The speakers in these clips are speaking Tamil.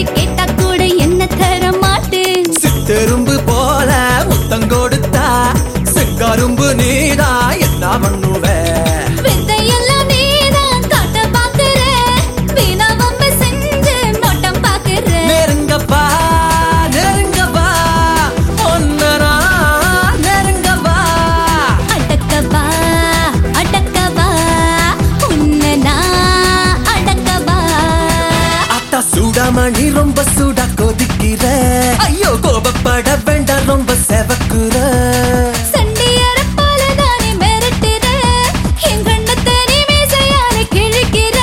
பேச்சு கேட்டா கூட என்ன தர மாட்டேன் சித்தெரும்பு போல முத்தம் கொடுத்தா செங்கரும்பு நீடா என்ன பண்ணுவ வித்தையெல்லாம் நீதான் காட்ட பாக்குற வீணா வம்பு செஞ்சு நோட்டம் பாக்குற நெருங்கப்பா நெருங்கப்பா ஒன்னரா நெருங்கப்பா அடக்கவா அடக்கவா உன்னை நான் அடக்கவா அத்தா சூடாமணி ரொம்ப சூடா கொதிக்கிற ஐயோ கோபப்பட வேண்டாம் ரொம்ப செவக்குற சண்டியர போலதானே மிரட்டுற என் கண்ணத்தை நீ மீசையால கிழிக்கிற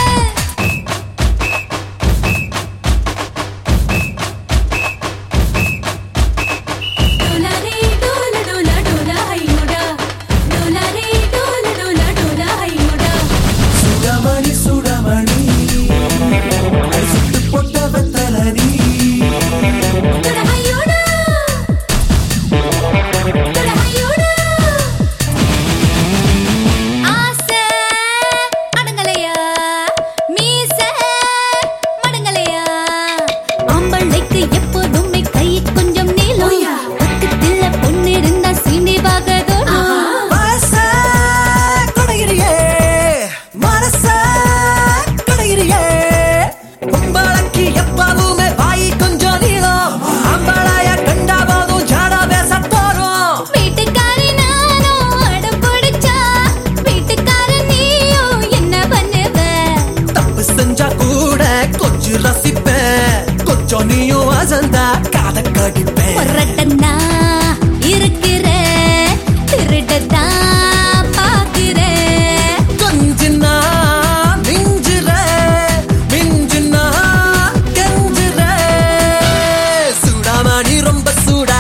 டோலாரே டோல டோல டோல ஹைமுடா டோலாரே டோல டோல டோல ஹைமுடா சூடாமணி சூடாமணி சுட்டு போட்ட வெத்தலனி டோல ஹையோடா டோல ஹையோடா ஆசை அடங்கலையா மீச மடங்கலையா ஆம்பளைக்கு எப்போதுமே கை கொஞ்சம் நீளம் பக்கத்துல பொண்ணு இருந்தா சீண்டி பார்க்கதோடும் மனச கொடையிறியே மனச கொடையிறியே உம்பளக்கு எப்பவுமே வாய் கொஞ்சம் நீளம் அம்பளைய கண்டா போதும் ஜாடா பேச தோறும் வீட்டுக்காரி நானும் அடம் பிடிச்சா வீட்டுக்காரன் நீயும் என்ன பண்ணுவ தப்பு செஞ்சா கூட கொஞ்சம் ரசிப்பேன் கொஞ்சம் நீயும் அசந்தா காத கடிப்பேன் பொறட்டனா இருக்கிற திருடத்தான் பாக்குற கொஞ்சினா மிஞ்சுற மிஞ்சுனா கெஞ்சுற சூடாமணி ரொம்ப சூடா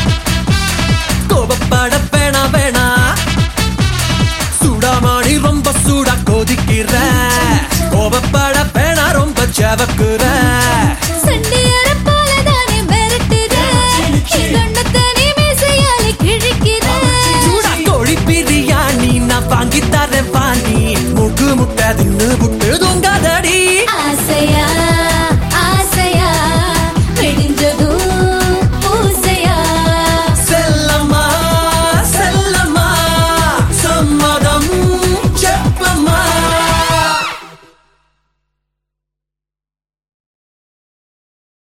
கோபப்பட வேணா வேணா சூடாமணி ரொம்ப சூடா கொதிக்கிற கோபப்பட வேணா ரொம்ப செவக்குற